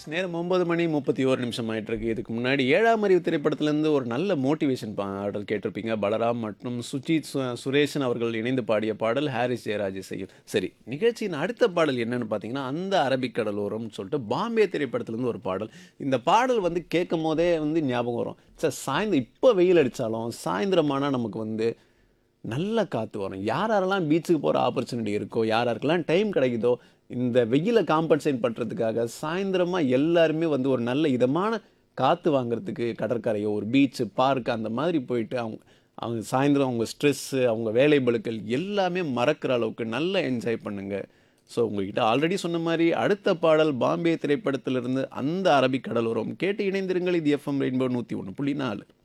நேரம் ஒன்பது மணி முப்பத்தி ஓரு நிமிஷம் ஆயிட்டு இருக்கு இதுக்கு முன்னாடி ஏழாம் அறிவு திரைப்படத்திலேருந்து ஒரு நல்ல மோட்டிவேஷன் பாடல் கேட்டிருப்பீங்க பலராம் மற்றும் சுஜித் சு- சுரேஷன் அவர்கள் இணைந்து பாடிய பாடல் ஹாரிஸ் ஜெயராஜ் இசையில் சரி நிகழ்ச்சியின் அடுத்த பாடல் என்னன்னு பார்த்தீங்கன்னா அந்த அரபிக்கடலோரம்னு சொல்லிட்டு பாம்பே திரைப்படத்திலேருந்து ஒரு பாடல் இந்த பாடல் வந்து கேட்கும் போதே வந்து ஞாபகம் வரும் சார் சாயந்தரம் இப்போ வெயில் அடித்தாலும் சாயந்தரமானால் நமக்கு வந்து நல்ல காற்று வரும் யார் யாரெல்லாம் பீச்சுக்கு போகிற ஆப்பர்ச்சுனிட்டி இருக்கோ யார் யாருக்கெல்லாம் டைம் கிடைக்குதோ இந்த வெயிலை காம்பன்சேட் பண்ணுறதுக்காக சாயந்தரமாக எல்லாருமே வந்து ஒரு நல்ல இதமான காற்று வாங்குறதுக்கு கடற்கரையோ ஒரு பீச்சு பார்க் அந்த மாதிரி போயிட்டு அவங்க அவங்க சாயந்தரம் அவங்க ஸ்ட்ரெஸ்ஸு அவங்க வேலை பளுக்கள் எல்லாமே மறக்கிற அளவுக்கு நல்லா என்ஜாய் பண்ணுங்க ஸோ உங்ககிட்ட ஆல்ரெடி சொன்ன மாதிரி அடுத்த பாடல் பாம்பே திரைப்படத்திலிருந்து அந்த அரபிக் கடலோரம் கேட்டு இணைந்திருங்கள் இது எஃப்எம் ரெயின்போ நூற்றி ஒன்று புள்ளி நாலு